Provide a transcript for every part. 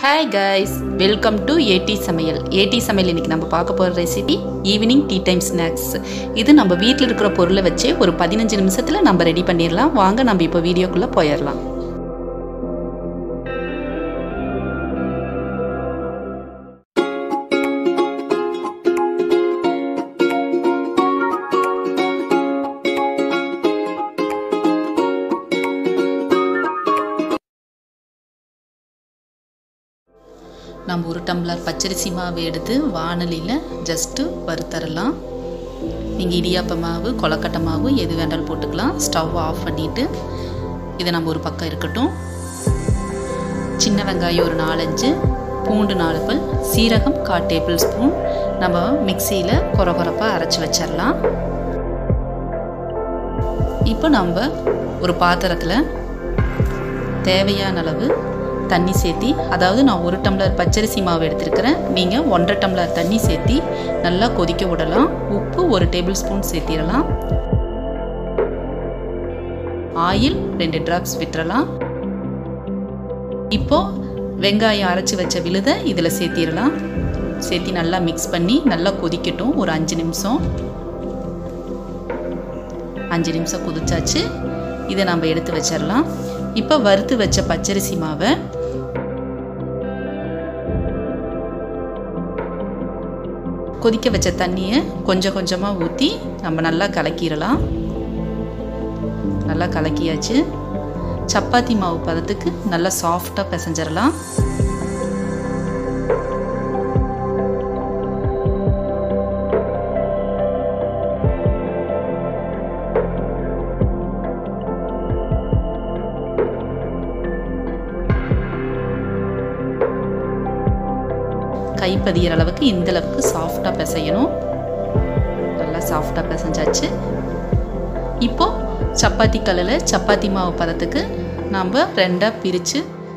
hi guys welcome to AD Samayal AD Samayal இன்னைக்கு நம்ம பார்க்க போகிற recipe evening tea time snacks இது நம்ம வீட்டில் இருக்கிற பொருளை வச்சு ஒரு பதினஞ்சு நிமிஷத்தில் நம்ம ரெடி பண்ணிடலாம் வாங்க நம்ம இப்போ வீடியோக்குள்ளே போயிடலாம் நம்ம ஒரு டம்ளர் பச்சரிசி மாவு எடுத்து வானலியில் ஜஸ்ட்டு வறுத்தரலாம் நீங்கள் இடியாப்ப மாவு கொலக்கட்டை மாவு எது வேண்டாலும் போட்டுக்கலாம் ஸ்டவ் ஆஃப் பண்ணிவிட்டு இதை நம்ம ஒரு பக்கம் இருக்கட்டும் சின்ன வெங்காயம் ஒரு நாலஞ்சு பூண்டு நாலு பல் சீரகம் கால் டேபிள் ஸ்பூன் நம்ம மிக்சியில் கொர கொரப்பாக அரைச்சி வச்சிடலாம் இப்போ நம்ம ஒரு பாத்திரத்தில் தேவையான அளவு தண்ணி சேர்த்தி அதாவது நான் ஒரு டம்ளர் பச்சரிசி மாவு எடுத்திருக்கிறேன் நீங்கள் ஒன்றரை டம்ளர் தண்ணி சேர்த்தி நல்லா கொதிக்க விடலாம் உப்பு ஒரு டேபிள் ஸ்பூன் சேர்த்திடலாம் ஆயில் ரெண்டு ட்ராப்ஸ் விட்டுறலாம் இப்போ வெங்காயம் அரைச்சி வச்ச விழுதை இதில் சேர்த்திடலாம் சேர்த்தி நல்லா மிக்ஸ் பண்ணி நல்லா கொதிக்கட்டும் ஒரு அஞ்சு நிமிஷம் அஞ்சு நிமிஷம் கொதிச்சாச்சு இதை நம்ம எடுத்து வச்சிடலாம் இப்போ வறுத்து வச்ச பச்சரிசி மாவை கொதிக்க வச்ச தண்ணியை கொஞ்சம் கொஞ்சமாக ஊற்றி நம்ம நல்லா கலக்கிடலாம் நல்லா கலக்கியாச்சு சப்பாத்தி மாவு பதத்துக்கு நல்லா சாஃப்டாக பிசைஞ்சிடலாம் கை பதிகிற அளவுக்கு இந்த அளவுக்கு சாஃப்டாக பிசையணும் நல்லா சாஃப்டாக பிசைஞ்சாச்சு இப்போ சப்பாத்தி கல்லில் சப்பாத்தி மாவு பதத்துக்கு நாம் ரெண்டாக பிரித்து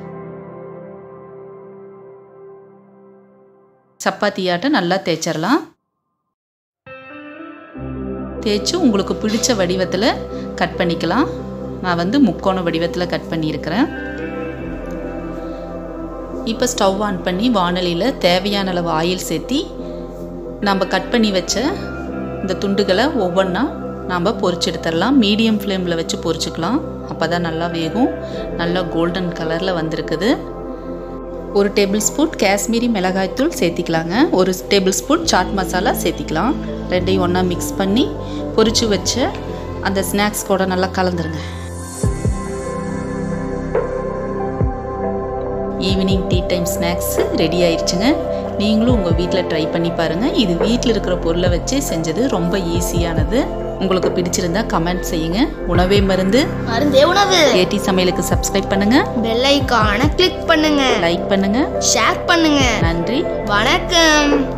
சப்பாத்தியாட்ட நல்லா தேய்ச்சிடலாம் தேய்ச்சி உங்களுக்கு பிடிச்ச வடிவத்தில் கட் பண்ணிக்கலாம் நான் வந்து முக்கோண வடிவத்தில் கட் பண்ணியிருக்கிறேன் இப்போ ஸ்டவ் ஆன் பண்ணி வானலியில் தேவையான அளவு ஆயில் சேர்த்தி நம்ம கட் பண்ணி வச்ச இந்த துண்டுகளை ஒவ்வொன்றா நாம் பொரிச்சு எடுத்துடலாம் மீடியம் ஃப்ளேமில் வச்சு பொரிச்சுக்கலாம் அப்போ தான் நல்லா வேகும் நல்லா கோல்டன் கலரில் வந்திருக்குது ஒரு டேபிள் ஸ்பூன் காஷ்மீரி மிளகாய்த்தூள் சேர்த்திக்கலாங்க ஒரு டேபிள் ஸ்பூன் சாட் மசாலா சேர்த்திக்கலாம் ரெண்டையும் ஒன்றா மிக்ஸ் பண்ணி பொரிச்சு வச்ச அந்த ஸ்நாக்ஸ் கூட நல்லா கலந்துருங்க evening tea time snacks ready ஆயிடுச்சுங்க நீங்களும் உங்கள் வீட்டில் ட்ரை பண்ணி பாருங்கள் இது வீட்டில் இருக்கிற பொருளை வச்சு செஞ்சது ரொம்ப ஈஸியானது உங்களுக்கு பிடிச்சிருந்தா கமெண்ட் செய்யுங்க உணவே மருந்து மருந்தே உணவு ஏடி சமையலுக்கு சப்ஸ்கிரைப் பண்ணுங்க பெல் ஐகானை கிளிக் பண்ணுங்க லைக் பண்ணுங்க ஷேர் பண்ணுங்க நன்றி வணக்கம்